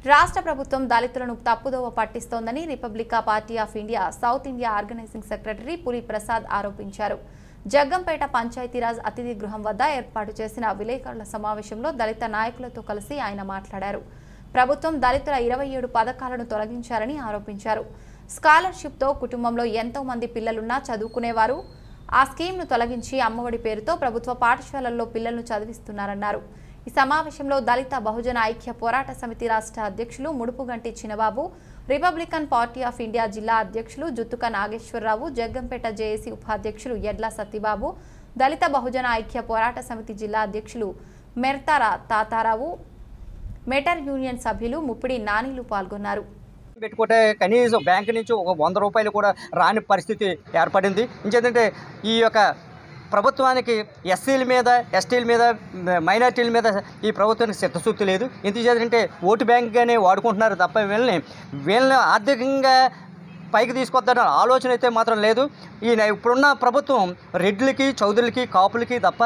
రాష్ట్ర ప్రభుత్వం దళితులను తప్పుదోవ పట్టిస్తోందని Republican Party of India South India organising secretary Puri Prasad ఆరోపించారు జగ్గంపేట పంచాయతీరాజ్ అతిథి గృహం వద్ద ఏర్పాటు చేసిన విలేకరుల సమావేశంలో దళిత నాయకులతో కలిసి ఆయన మాట్లాడారు ప్రభుత్వం దళితుల ఇరవై ఏడు పథకాలను తొలగించారని ఆరోపించారు స్కాలర్షిప్తో కుటుంబంలో ఎంతో మంది పిల్లలున్నా చదువుకునేవారు ఆ స్కీమ్ను తొలగించి అమ్మఒడి పేరుతో ప్రభుత్వ పాఠశాలల్లో పిల్లలను చదివిస్తున్నారన్నారు ఈ సమావేశంలో దళిత బహుజన ఐక్య పోరాట సమితి రాష్ట్ర అధ్యక్షులు Mudupuganti Chinababu Republican Party of India జిల్లా అధ్యక్షులు జుత్తుక నాగేశ్వరరావు జగ్గంపేట జేఏసీ ఉపాధ్యక్షులు ఎడ్ల సత్యబాబు దళిత బహుజన ఐక్య పోరాట సమితి జిల్లా అధ్యక్షులు మెర్తారా తాతారావు మెటర్ యూనియన్ సభ్యులు ముప్పిడి నానీలు పాల్గొన్నారు పెట్టుకుంటే కనీసం బ్యాంక్ నుంచి ఒక వంద రూపాయలు కూడా రాని పరిస్థితి ఏర్పడింది ఇంకేంటంటే ఈ యొక్క ప్రభుత్వానికి ఎస్సీల మీద ఎస్టీల మీద మైనార్టీల మీద ఈ ప్రభుత్వానికి చిత్తశుద్ధి లేదు ఎందుచేతంటే ఓటు బ్యాంక్గానే వాడుకుంటున్నారు తప్ప వీళ్ళని వీళ్ళని ఆర్థికంగా పైకి తీసుకొద్దన్న ఆలోచన అయితే మాత్రం లేదు ఈ ఇప్పుడున్న ప్రభుత్వం రెడ్లకి చౌదరులకి కాపులకి తప్ప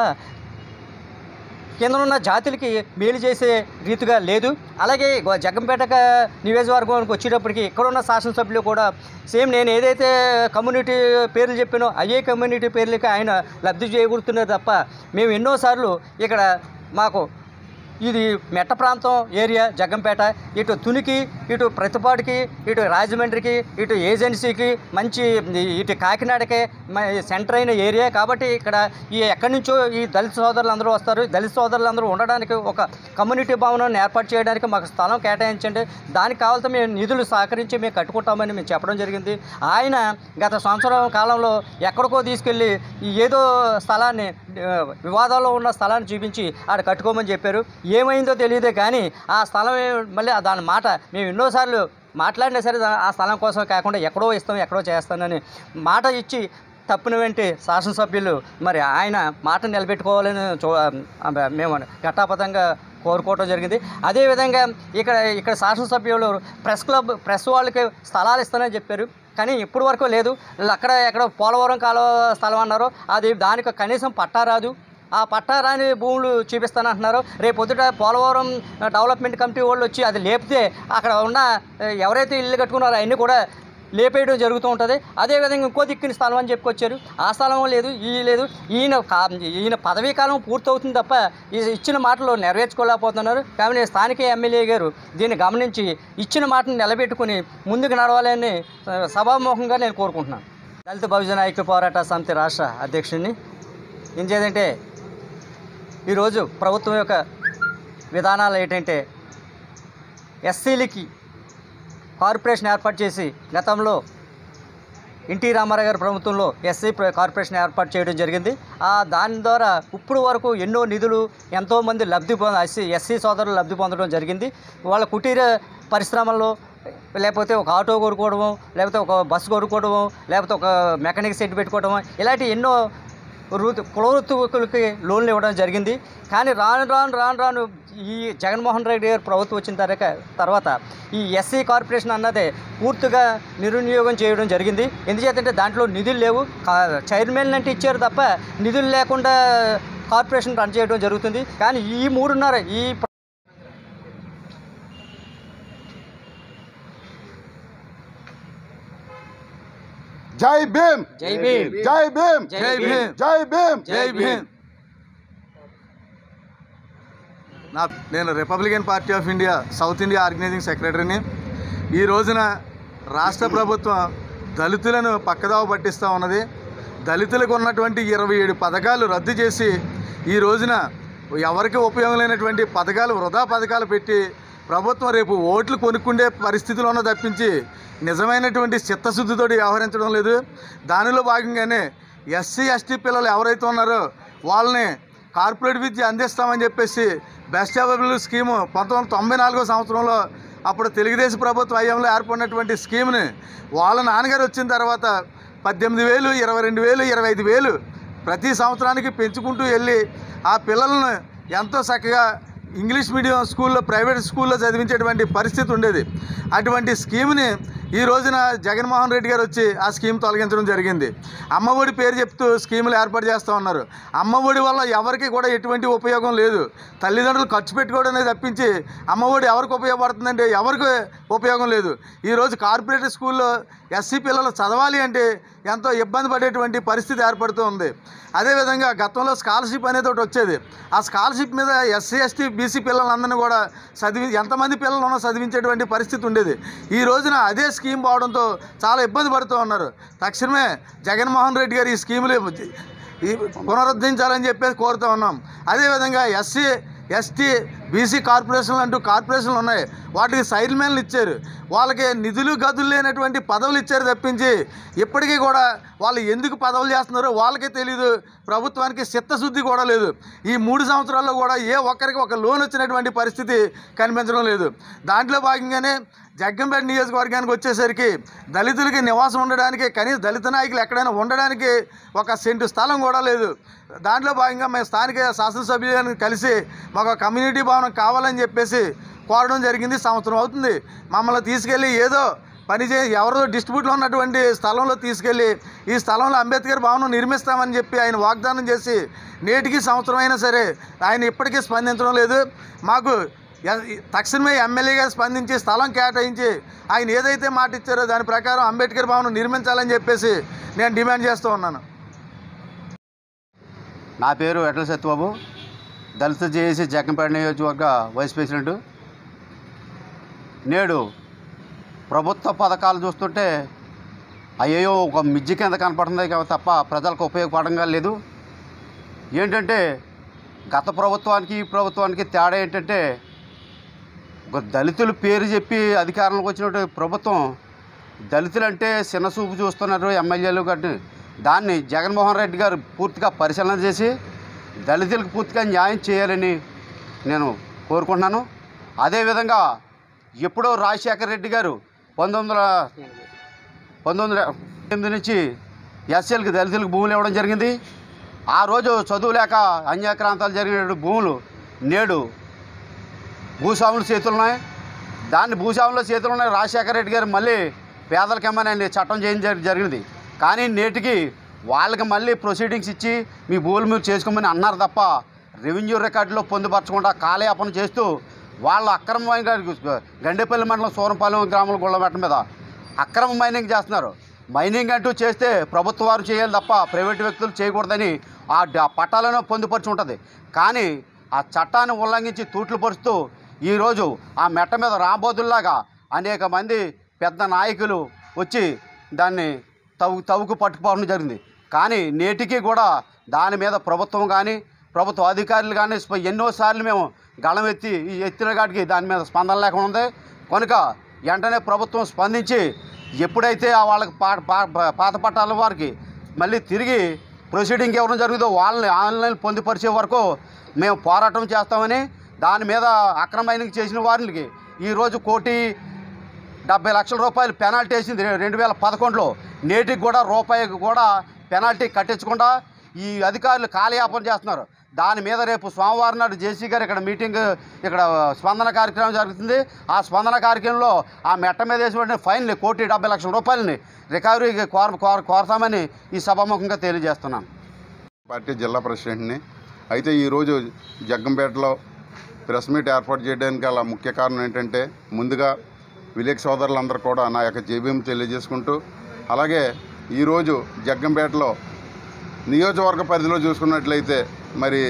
కింద ఉన్న జాతులకి మేలు చేసే రీతిగా లేదు అలాగే గో- జగ్గంపేట క- నియోజకవర్గానికి వచ్చేటప్పటికి ఇక్కడ ఉన్న శాసనసభ్యులు కూడా సేమ్ నేను ఏదైతే కమ్యూనిటీ పేర్లు చెప్పానో అయ్యే కమ్యూనిటీ పేర్లకి ఆయన లబ్ధి చేకూరుతున్నారు తప్ప మేము ఎన్నోసార్లు ఇక్కడ మాకు ఇది మెట్ట ప్రాంతం ఏరియా జగ్గంపేట ఇటు తునికి ఇటు ప్రతిపాటికి ఇటు రాజమండ్రికి ఇటు ఏజెన్సీకి మంచి ఇటు కాకినాడకే మ- సెంటర్ అయిన ఏరియా కాబట్టి ఇక్కడ ఈ ఎక్కడి నుంచో ఈ దళిత సోదరులు అందరూ వస్తారు ఈ దళిత సోదరులు అందరూ ఉండడానికి ఒక కమ్యూనిటీ భవనాన్ని ఏర్పాటు చేయడానికి మాకు స్థలం కేటాయించండి దానికి కావాల్సిన మేము నిధులు సహకరించి మేము కట్టుకుంటామని మేము చెప్పడం జరిగింది ఆయన గత సంవత్సరం కాలంలో ఎక్కడికో తీసుకెళ్ళి ఈ ఏదో స్థలాన్ని ఆ, వివాదాల్లో ఉన్న స్థలాన్ని చూపించి ఆడ కట్టుకోమని చెప్పారు ఏమైందో తెలియదే కానీ ఆ స్థలం ఏ- మళ్ళీ ఆ దాని మాట మేము ఎన్నోసార్లు మాట్లాడినా సరే దా- ఆ స్థలం కోసం కాకుండా ఎక్కడో ఇస్తాం ఎక్కడో చేస్తానని మాట ఇచ్చి తప్పున వెంటి శాసనసభ్యులు మరి ఆయన మాట నిలబెట్టుకోవాలని చూ ఆ, మేము ఘటాపథంగా కోరుకోవడం జరిగింది అదేవిధంగా ఇక్కడ ఇక్కడ శాసనసభ్యులు ప్రెస్ క్లబ్ ప్రెస్ వాళ్ళకి స్థలాలు ఇస్తానని చెప్పారు కానీ ఇప్పుడు వరకు లేదు వీళ్ళు అక్కడ ఎక్కడ పోలవరం కాలువ స్థలం అన్నారు అది దానికి కనీసం పట్టా రాదు ఆ పట్టా రాని భూములు చూపిస్తానంటున్నారు రేపు పొద్దుట పోలవరం డెవలప్మెంట్ కమిటీ వాళ్ళు వచ్చి అది లేపితే అక్కడ ఉన్న ఎవరైతే ఇల్లు కట్టుకున్నారో అవన్నీ కూడా లేపేయడం జరుగుతూ ఉంటుంది అదేవిధంగా ఇంకో దిక్కుని స్థలం అని చెప్పుకొచ్చారు ఆ స్థలం లేదు ఈ లేదు ఈయన కా ఈయన పదవీ కాలం పూర్తవుతుంది తప్ప ఈ ఇచ్చిన మాటలు నెరవేర్చుకోలేకపోతున్నారు కాబట్టి స్థానిక ఎమ్మెల్యే గారు దీన్ని గమనించి ఇచ్చిన మాటను నిలబెట్టుకుని ముందుకు నడవాలని ఆ, సభాముఖంగా నేను కోరుకుంటున్నాను దళిత బహుజన ఐక్య పోరాట సమితి రాష్ట్ర అధ్యక్షుడిని ఏం చేయాలంటే ఈరోజు ప్రభుత్వం యొక్క విధానాలు ఏంటంటే ఎస్సీలకి కార్పొరేషన్ ఏర్పాటు చేసి గతంలో ఎన్టీ రామారావు గారి ప్రభుత్వంలో ఎస్సీ ప్ర- కార్పొరేషన్ ఏర్పాటు చేయడం జరిగింది ఆ దాని ద్వారా ఇప్పుడు వరకు ఎన్నో నిధులు ఎంతోమంది లబ్ధి పొంద ఎస్సీ ఎస్సీ సోదరులు లబ్ధి పొందడం జరిగింది వాళ్ళ కుటీర పరిశ్రమల్లో లేకపోతే ఒక ఆటో కొనుక్కోవడము లేకపోతే ఒక బస్సు కొనుక్కోవడము లేకపోతే ఒక మెకానిక్ సెట్ పెట్టుకోవడము ఇలాంటి ఎన్నో వృత్తి కులవృత్తులకి లోన్లు ఇవ్వడం జరిగింది కానీ రాను రాను రాను రాను ఈ జగన్మోహన్ రెడ్డి గారు ప్రభుత్వం వచ్చిన తర్వాత తర్వాత ఈ ఎస్సీ కార్పొరేషన్ అన్నదే పూర్తిగా నిరునియోగం చేయడం జరిగింది ఎందుచేతంటే దాంట్లో నిధులు లేవు కా- చైర్మన్ అంటే ఇచ్చారు తప్ప నిధులు లేకుండా కార్పొరేషన్ రన్ చేయడం జరుగుతుంది కానీ ఈ మూడున్నర ఈ ప్ర- జై భీమ్ జై భీమ్ జై భీమ్ జై భీమ్ జై భీమ్ జై భీమ్ నా నేను Republican Party of India South India organising సెక్రటరీని ఈ రోజున రాష్ట్ర ప్రభుత్వం దళితులను పక్కదావ పట్టిస్తూ ఉన్నది దళితులకు ఉన్నటువంటి ఇరవై ఏడు పథకాలు రద్దు చేసి ఈ రోజున ఎవరికి ఉపయోగం లేనటువంటి పథకాలు వృధా పథకాలు పెట్టి ప్రభుత్వం రేపు ఓట్లు కొనుక్కుండే పరిస్థితిలో ఉన్న తప్పించి నిజమైనటువంటి చిత్తశుద్ధితో వ్యవహరించడం లేదు దానిలో భాగంగానే ఎస్సీ ఎస్టీ పిల్లలు ఎవరైతే ఉన్నారో వాళ్ళని కార్పొరేట్ విద్య అందిస్తామని చెప్పేసి బెస్ట్ అవైలబుల్ స్కీము పంతొమ్మిది వందల తొంభై నాలుగో సంవత్సరంలో అప్పుడు తెలుగుదేశం ప్రభుత్వ హయాంలో ఏర్పడినటువంటి స్కీమ్ని వాళ్ళ నాన్నగారు వచ్చిన తర్వాత పద్దెనిమిది వేలు ఇరవై రెండు వేలు ఇరవై ఐదు వేలు ప్రతి సంవత్సరానికి పెంచుకుంటూ వెళ్ళి ఆ పిల్లలను ఎంతో చక్కగా ఇంగ్లీష్ మీడియం స్కూల్లో ప్రైవేట్ స్కూల్లో చదివించేటువంటి పరిస్థితి ఉండేది అటువంటి స్కీమ్ని ఈ రోజున జగన్మోహన్ రెడ్డి గారు వచ్చి ఆ స్కీమ్ తొలగించడం జరిగింది అమ్మఒడి పేరు చెప్తూ స్కీములు ఏర్పాటు చేస్తూ ఉన్నారు అమ్మఒడి వల్ల ఎవరికి కూడా ఎటువంటి ఉపయోగం లేదు తల్లిదండ్రులు ఖర్చు పెట్టుకోవడం అనేది తప్పించి అమ్మఒడి ఎవరికి ఉపయోగపడుతుందంటే ఎవరికి ఉపయోగం లేదు ఈరోజు కార్పొరేట్ స్కూల్లో ఎస్సీ పిల్లలు చదవాలి అంటే ఎంతో ఇబ్బంది పడేటువంటి పరిస్థితి ఏర్పడుతూ ఉంది అదేవిధంగా గతంలో స్కాలర్షిప్ అనేది ఒకటి వచ్చేది ఆ స్కాలర్షిప్ మీద ఎస్సీ ఎస్టీ బీసీ పిల్లలందరినీ కూడా చదివి ఎంతమంది పిల్లలు ఉన్నా చదివించేటువంటి పరిస్థితి ఉండేది ఈ రోజున అదే స్కీమ్ పోవడంతో చాలా ఇబ్బంది పడుతూ ఉన్నారు తక్షణమే జగన్మోహన్ రెడ్డి గారు ఈ స్కీములు ఈ పునరుద్ధరించాలని చెప్పేసి కోరుతూ ఉన్నాం అదేవిధంగా ఎస్సీ ఎస్టీ బీసీ కార్పొరేషన్లు అంటూ కార్పొరేషన్లు ఉన్నాయి వాటికి సైడ్మెన్లు ఇచ్చారు వాళ్ళకి నిధులు గదులు లేనటువంటి పదవులు ఇచ్చారు తప్పించి ఇప్పటికీ కూడా వాళ్ళు ఎందుకు పదవులు చేస్తున్నారో వాళ్ళకే తెలియదు ప్రభుత్వానికి చిత్తశుద్ధి కూడా లేదు ఈ మూడు సంవత్సరాల్లో కూడా ఏ ఒక్కరికి ఒక లోన్ వచ్చినటువంటి పరిస్థితి కనిపించడం లేదు దాంట్లో భాగంగానే జగ్గంపేట నియోజకవర్గానికి వచ్చేసరికి దళితులకి నివాసం ఉండడానికి కనీసం దళిత నాయకులు ఎక్కడైనా ఉండడానికి ఒక సెంటు స్థలం కూడా లేదు దాంట్లో భాగంగా మేము స్థానిక శాసనసభ్యులను కలిసి మాకు కమ్యూనిటీ భవనం కావాలని చెప్పేసి కోరడం జరిగింది సంవత్సరం అవుతుంది మమ్మల్ని తీసుకెళ్ళి ఏదో పని చే ఎవరో డిస్ట్రిబ్యూట్లో ఉన్నటువంటి స్థలంలో తీసుకెళ్ళి ఈ స్థలంలో అంబేద్కర్ భవనం నిర్మిస్తామని చెప్పి ఆయన వాగ్దానం చేసి నేటికి సంవత్సరం అయినా సరే ఆయన ఇప్పటికీ స్పందించడం లేదు మాకు ఎ- తక్షణమే ఎమ్మెల్యేగా స్పందించి స్థలం కేటాయించి ఆయన ఏదైతే మాట ఇచ్చారో దాని ప్రకారం అంబేద్కర్ భవనం నిర్మించాలని చెప్పేసి నేను డిమాండ్ చేస్తూ ఉన్నాను నా పేరు ఎట్ల సత్యబాబు దళిత జేఏసీ జగ్గంపేట నియోజకవర్గ వైస్ ప్రెసిడెంట్ నేడు ప్రభుత్వ పథకాలు చూస్తుంటే అయ్యో ఒక మిజ్జి కింద కనపడుతుంది కా- తప్ప ప్రజలకు ఉపయోగపడంగా లేదు ఏంటంటే గత ప్రభుత్వానికి ఈ ప్రభుత్వానికి తేడా ఏంటంటే ఒక దళితుల పేరు చెప్పి అధికారంలోకి వచ్చినట్టు ప్రభుత్వం దళితులంటే చిన్న చూపు చూస్తున్నారు ఎమ్మెల్యేలు గట్టి దాన్ని జగన్మోహన్ రెడ్డి గారు పూర్తిగా పరిశీలన చేసి దళితులకు పూర్తిగా న్యాయం చేయాలని నేను కోరుకుంటున్నాను అదేవిధంగా ఎప్పుడో రాజశేఖర రెడ్డి గారు పంతొమ్మిది వందల పంతొమ్మిది వందల ఎనిమిది నుంచి ఎస్సీలకు దళితులకు భూములు ఇవ్వడం జరిగింది ఆ రోజు చదువు లేక అన్యాక్రాంతాలు జరిగిన భూములు నేడు భూస్వాముల చేతులు ఉన్నాయి దాన్ని భూస్వాముల చేతులు ఉన్నాయి రాజశేఖర రెడ్డి గారు మళ్ళీ పేదలకు ఇమ్మని చట్టం చేయడం జరి- జరిగింది కానీ నేటికి వాళ్ళకి మళ్ళీ ప్రొసీడింగ్స్ ఇచ్చి మీ భూములు మీరు చేసుకోమని అన్నారు తప్ప రెవెన్యూ రికార్డులో పొందుపరచకుండా కాలయాపన చేస్తూ వాళ్ళు అక్రమమైన గండేపల్లి మండలం సూరంపాలెం గ్రామంలో గుళ్ళమెట్ట మీద అక్రమ మైనింగ్ చేస్తున్నారు మైనింగ్ అంటూ చేస్తే ప్రభుత్వ వారు చేయాలి తప్ప ప్రైవేట్ వ్యక్తులు చేయకూడదని ఆ డ- పట్టాలను పొందుపరిచి ఉంటుంది కానీ ఆ చట్టాన్ని ఉల్లంఘించి తూట్లు పరుస్తూ ఈరోజు ఆ మెట్ట మీద రాబోతుల్లాగా అనేక మంది పెద్ద నాయకులు వచ్చి దాన్ని తవ్వు తవ్వుకు పట్టుకుపోవడం జరిగింది కానీ నేటికి కూడా దాని మీద ప్రభుత్వం కానీ ప్రభుత్వ అధికారులు కానీ స్ప- ఎన్నోసార్లు మేము గళం ఎత్తి ఈ ఎత్తిన కాటికి దాని మీద స్పందన లేకుండా ఉంది కనుక వెంటనే ప్రభుత్వం స్పందించి ఎప్పుడైతే ఆ వాళ్ళకి పా పా- పాత పట్టాల వారికి మళ్ళీ తిరిగి ప్రొసీడింగ్ ఇవ్వడం జరుగుతుందో వాళ్ళని ఆన్లైన్ పొందుపరిచే వరకు మేము పోరాటం చేస్తామని దాని మీద అక్రమైనింగ్ చేసిన వారికి ఈరోజు కోటి డెబ్బై లక్షల రూపాయలు పెనాల్టీ వేసింది రె- రెండు వేల పదకొండులో నేటికి కూడా రూపాయికి కూడా పెనాల్టీ కట్టించకుండా ఈ అధికారులు కాలయాపన చేస్తున్నారు దాని మీద రేపు సోమవారం నాడు జేసీ గారు ఇక్కడ మీటింగ్ ఇక్కడ స్పందన కార్యక్రమం జరుగుతుంది ఆ స్పందన కార్యక్రమంలో ఆ మెట్ట మీద వేసినటువంటి ఫైన్లు కోటి డెబ్బై లక్షల రూపాయలని రికవరీకి కోర కోర కోరతామని ఈ సభాముఖంగా తెలియజేస్తున్నాను పార్టీ జిల్లా ప్రెసిడెంట్ని అయితే ఈరోజు జగ్గంపేటలో ప్రెస్ మీట్ ఏర్పాటు చేయడానికి గల ముఖ్య కారణం ఏంటంటే ముందుగా విలేక్ సోదరులందరూ కూడా నా యొక్క జేబీఎం తెలియజేసుకుంటూ అలాగే ఈరోజు జగ్గంపేటలో నియోజకవర్గ పరిధిలో చూసుకున్నట్లయితే మరి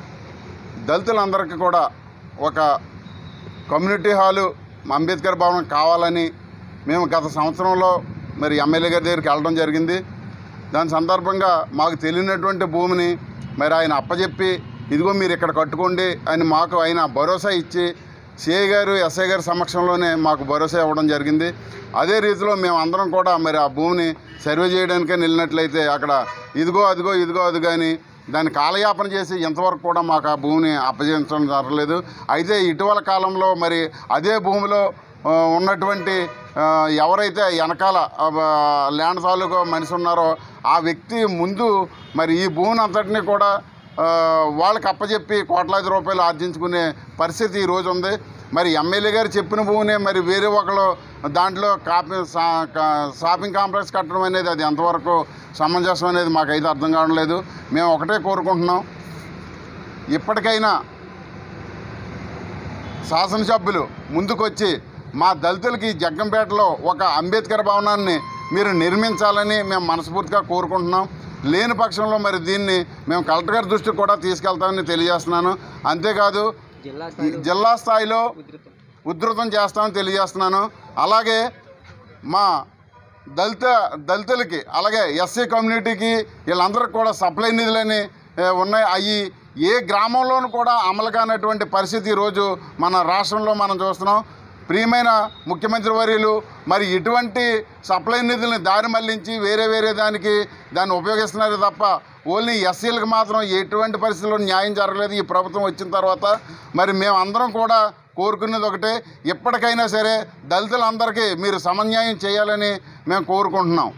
దళితులందరికీ కూడా ఒక కమ్యూనిటీ హాలు అంబేద్కర్ భవనం కావాలని మేము గత సంవత్సరంలో మరి ఎమ్మెల్యే గారి దగ్గరికి వెళ్ళడం జరిగింది దాని సందర్భంగా మాకు తెలియనటువంటి భూమిని మరి ఆయన అప్పచెప్పి ఇదిగో మీరు ఇక్కడ కట్టుకోండి అని మాకు ఆయన భరోసా ఇచ్చి సిఐ గారు ఎస్ఐ గారి సమక్షంలోనే మాకు భరోసా ఇవ్వడం జరిగింది అదే రీతిలో మేము అందరం కూడా మరి ఆ భూమిని సర్వే చేయడానికే వెళ్ళినట్లయితే అక్కడ ఇదిగో అదిగో ఇదిగో అదిగో అని దాన్ని కాలయాపన చేసి ఇంతవరకు కూడా మాకు ఆ భూమిని అప్పగించడం జరగలేదు అయితే ఇటీవల కాలంలో మరి అదే భూమిలో ఆ, ఉన్నటువంటి ఆ, ఎవరైతే వెనకాల ఆ, ల్యాండ్ తాలూకు మనిషి ఉన్నారో ఆ వ్యక్తి ముందు మరి ఈ భూమిని అంతటినీ కూడా ఆ, వాళ్ళకి అప్పచెప్పి కోట్లాది రూపాయలు ఆర్జించుకునే పరిస్థితి ఈ రోజు ఉంది మరి ఎమ్మెల్యే గారు చెప్పిన భూమినే మరి వేరే ఒకళ్ళు దాంట్లో కాపీ సా- కా- షాపింగ్ కాంప్లెక్స్ కట్టడం అనేది అది ఎంతవరకు సమంజసం అనేది మాకైతే అర్థం కావడం లేదు మేము ఒకటే కోరుకుంటున్నాం ఇప్పటికైనా శాసనసభ్యులు ముందుకొచ్చి మా దళితులకి జగ్గంపేటలో ఒక అంబేద్కర్ భవనాన్ని మీరు నిర్మించాలని మేము మనస్ఫూర్తిగా కోరుకుంటున్నాం లేని పక్షంలో మరి దీన్ని మేము కలెక్టర్ గారి దృష్టికి కూడా తీసుకెళ్తామని తెలియజేస్తున్నాను అంతేకాదు ఈ జిల్లా స్థాయిలో ఉధృతం చేస్తామని తెలియజేస్తున్నాను అలాగే మా దళిత దళితులకి అలాగే ఎస్సీ కమ్యూనిటీకి వీళ్ళందరికీ కూడా సప్లై నిధులని ఏ, ఉన్నాయి అవి ఏ గ్రామంలోనూ కూడా అమలు కానటువంటి పరిస్థితి ఈరోజు మన రాష్ట్రంలో మనం చూస్తున్నాం ప్రియమైన ముఖ్యమంత్రి వర్యులు మరి ఇటువంటి సప్లై నిధుల్ని దారి మళ్లించి వేరే వేరే దానికి దాన్ని ఉపయోగిస్తున్నారు తప్ప ఓన్లీ ఎస్సీలకు మాత్రం ఎటువంటి పరిస్థితుల్లో న్యాయం జరగలేదు ఈ ప్రభుత్వం వచ్చిన తర్వాత మరి మేము అందరం కూడా కోరుకునేది ఒకటే ఎప్పటికైనా సరే దళితులందరికీ మీరు సమన్యాయం చేయాలని మేము కోరుకుంటున్నాం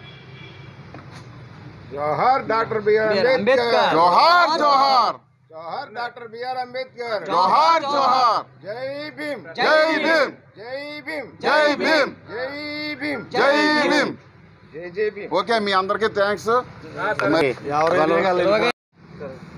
జోహార్ డాక్టర్ బిఆర్ అంబేద్కర్ జోహార్ జోహార్ జోహార్ డాక్టర్ బిఆర్ అంబేద్కర్ జోహార్ జోహార్ జై భీమ్ జై భీమ్ జై భీమ్ జై భీమ్ జై భీమ్ జై భీమ్ జై జై భీమ్ ఓకే మీ అందరికీ థ్యాంక్స్